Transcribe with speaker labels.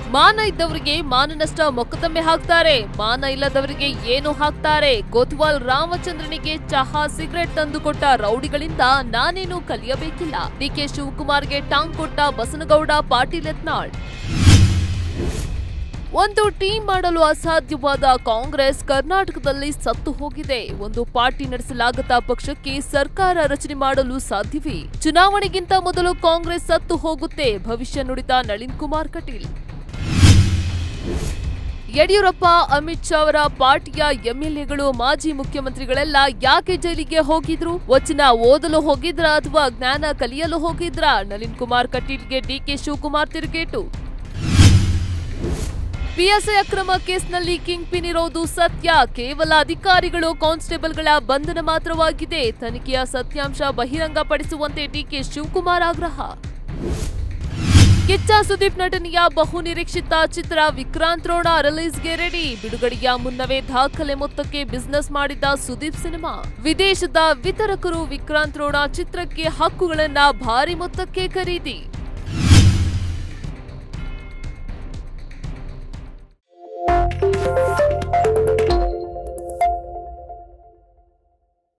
Speaker 1: ಮಾನ ಇದ್ದವರಿಗೆ ಮಾನನಷ್ಟ ಮೊಕದ್ದಮೆ ಹಾಕ್ತಾರೆ ಮಾನ ಇಲ್ಲದವರಿಗೆ ಏನು ಹಾಕ್ತಾರೆ ಕೊತ್ವಾಲ್ ರಾಮಚಂದ್ರನಿಗೆ ಚಹಾ ಸಿಗರೆಟ್ ತಂದುಕೊಟ್ಟ ರೌಡಿಗಳಿಂದ ನಾನೇನು ಕಲಿಯಬೇಕಿಲ್ಲ ಡಿಕೆ ಶಿವಕುಮಾರ್ಗೆ ಟಾಂಗ್ ಕೊಟ್ಟ ಬಸನಗೌಡ ಪಾಟೀಲ್ ಯತ್ನಾಳ್ ಒಂದು ಟೀಮ್ ಮಾಡಲು ಅಸಾಧ್ಯವಾದ ಕಾಂಗ್ರೆಸ್ ಕರ್ನಾಟಕದಲ್ಲಿ ಸತ್ತು ಹೋಗಿದೆ ಒಂದು ಪಾರ್ಟಿ ನಡೆಸಲಾಗದ ಪಕ್ಷಕ್ಕೆ ಸರ್ಕಾರ ರಚನೆ ಮಾಡಲು ಸಾಧ್ಯವೇ ಚುನಾವಣೆಗಿಂತ ಮೊದಲು ಕಾಂಗ್ರೆಸ್ ಸತ್ತು ಹೋಗುತ್ತೆ ಭವಿಷ್ಯ ನುಡಿದ ನಳಿನ್ ಕುಮಾರ್ ಕಟೀಲ್ ಯಡಿಯೂರಪ್ಪ ಅಮಿತ್ ಶಾ ಅವರ ಪಾರ್ಟಿಯ ಎಂಎಲ್ಎಗಳು ಮಾಜಿ ಮುಖ್ಯಮಂತ್ರಿಗಳೆಲ್ಲ ಯಾಕೆ ಜೈಲಿಗೆ ಹೋಗಿದ್ರು ವಚನ ಓದಲು ಹೋಗಿದ್ರ ಅಥವಾ ಜ್ಞಾನ ಕಲಿಯಲು ಹೋಗಿದ್ರ ನಳಿನ್ ಕುಮಾರ್ ಕಟೀಲ್ಗೆ ಡಿಕೆ ಶಿವಕುಮಾರ್ ತಿರುಗೇಟು ಪಿಎಸ್ಐ ಅಕ್ರಮ ಕೇಸ್ನಲ್ಲಿ ಕಿಂಗ್ ಪಿನ್ ಇರೋದು ಸತ್ಯ ಕೇವಲ ಅಧಿಕಾರಿಗಳು ಕಾನ್ಸ್ಟೇಬಲ್ಗಳ ಬಂಧನ ಮಾತ್ರವಾಗಿದೆ ತನಿಖೆಯ ಸತ್ಯಾಂಶ ಬಹಿರಂಗಪಡಿಸುವಂತೆ ಡಿಕೆ ಶಿವಕುಮಾರ್ ಆಗ್ರಹ ಕಿಚ್ಚ ಸುದೀಪ್ ನಟನೆಯ ಬಹು ನಿರೀಕ್ಷಿತ ಚಿತ್ರ ವಿಕ್ರಾಂತ್ ರೋಣ ರಿಲೀಸ್ಗೆ ರೆಡಿ ಬಿಡುಗಡೆಯ ಮುನ್ನವೇ ದಾಖಲೆ ಮೊತ್ತಕ್ಕೆ ಬಿಸ್ನೆಸ್ ಮಾಡಿದ್ದ ಸುದೀಪ್ ಸಿನಿಮಾ ವಿದೇಶದ ವಿತರಕರು ವಿಕ್ರಾಂತ್ ರೋಣ ಚಿತ್ರಕ್ಕೆ ಹಕ್ಕುಗಳನ್ನ ಭಾರಿ ಮೊತ್ತಕ್ಕೆ ಖರೀದಿ